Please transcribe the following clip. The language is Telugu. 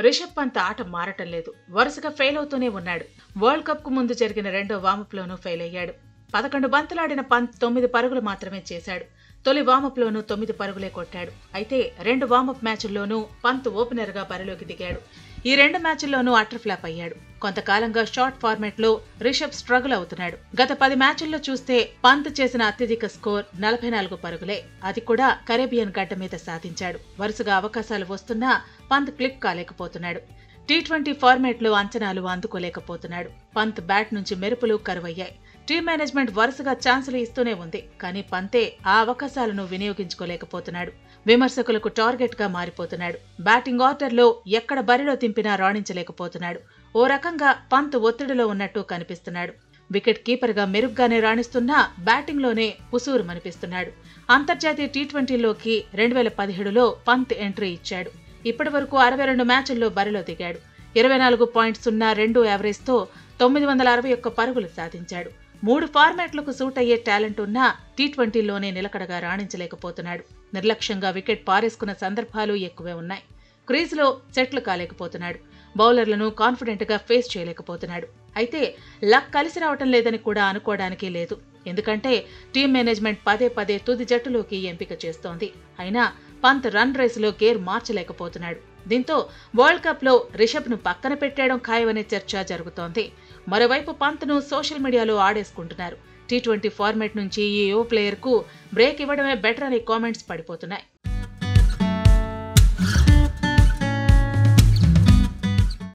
రిషబ్ పంత్ ఆట మారటం లేదు వరుసగా ఫెయిల్ అవుతూనే ఉన్నాడు వరల్డ్ కప్ కు ముందు జరిగిన రెండో వామప్ లోనూ ఫెయిల్ అయ్యాడు పదకొండు బంతులాడిన పంత్ తొమ్మిది పరుగులు మాత్రమే చేశాడు తొలి వామప్ లోనూ తొమ్మిది పరుగులే కొట్టాడు అయితే రెండు వామప్ మ్యాచ్ల్లోనూ పంత్ ఓపెనర్ గా బరిలోకి దిగాడు ఈ రెండు మ్యాచ్ల్లోనూ అటర్ ఫ్లాప్ అయ్యాడు కొంతకాలంగా షార్ట్ ఫార్మాట్ లో రిషబ్ స్ట్రగుల్ అవుతున్నాడు గత పది మ్యాచ్ల్లో చూస్తే పంత్ చేసిన అత్యధిక స్కోర్ నలభై నాలుగు పరుగులే అది కూడా కరేబియన్ గడ్డ మీద సాధించాడు వరుసగా అవకాశాలు వస్తున్నా పంత్ క్లిక్ కాలేకపోతున్నాడు టీ ట్వంటీ ఫార్మాట్ లో అంచనాలు అందుకోలేకపోతున్నాడు పంత్ బ్యాట్ నుంచి మెరుపులు కరువయ్యాయి టీం మేనేజ్మెంట్ వరుసగా ఛాన్సులు ఇస్తూనే ఉంది కానీ పంతే ఆ అవకాశాలను వినియోగించుకోలేకపోతున్నాడు విమర్శకులకు టార్గెట్ గా మారిపోతున్నాడు బ్యాటింగ్ ఆర్డర్లో ఎక్కడ బరిలో తింపినా రాణించలేకపోతున్నాడు ఓ రకంగా పంత్ ఒత్తిడిలో ఉన్నట్టు కనిపిస్తున్నాడు వికెట్ కీపర్ గా మెరుగ్గానే రాణిస్తున్నా బ్యాటింగ్ లోనే హుసూరు మనిపిస్తున్నాడు అంతర్జాతీయ టీ ట్వంటీలోకి రెండు వేల పదిహేడులో పంత్ ఎంట్రీ ఇచ్చాడు ఇప్పటి వరకు అరవై రెండు మ్యాచ్ల్లో బరిలో దిగాడు ఇరవై నాలుగు పాయింట్ సున్నా రెండు యావరేజ్తో తొమ్మిది వందల అరవై ఒక్క పరుగులు సాధించాడు మూడు ఫార్మాట్లకు సూట్ అయ్యే టాలెంట్ ఉన్నా టీ ట్వంటీలోనే నిలకడగా రాణించలేకపోతున్నాడు నిర్లక్ష్యంగా వికెట్ పారేసుకున్న సందర్భాలు ఎక్కువే ఉన్నాయి క్రీజ్లో సెట్లు కాలేకపోతున్నాడు బౌలర్లను కాన్ఫిడెంట్ గా ఫేస్ చేయలేకపోతున్నాడు అయితే లక్ కలిసి రావటం లేదని కూడా అనుకోవడానికి లేదు ఎందుకంటే టీం మేనేజ్మెంట్ పదే పదే తుది జట్టులోకి ఎంపిక చేస్తోంది అయినా పంత్ రన్ రేసులో గేర్ మార్చలేకపోతున్నాడు దీంతో వరల్డ్ కప్ లో రిషబ్ ను పక్కన పెట్టేయడం ఖాయమనే చర్చ జరుగుతోంది మరోవైపు పంత్ను సోషల్ మీడియాలో ఆడేసుకుంటున్నారు టీ ట్వంటీ ఫార్మాట్ నుంచి ఈ యువ ప్లేయర్ కు బ్రేక్ ఇవ్వడమే బెటర్ అనే కామెంట్స్ పడిపోతున్నాయి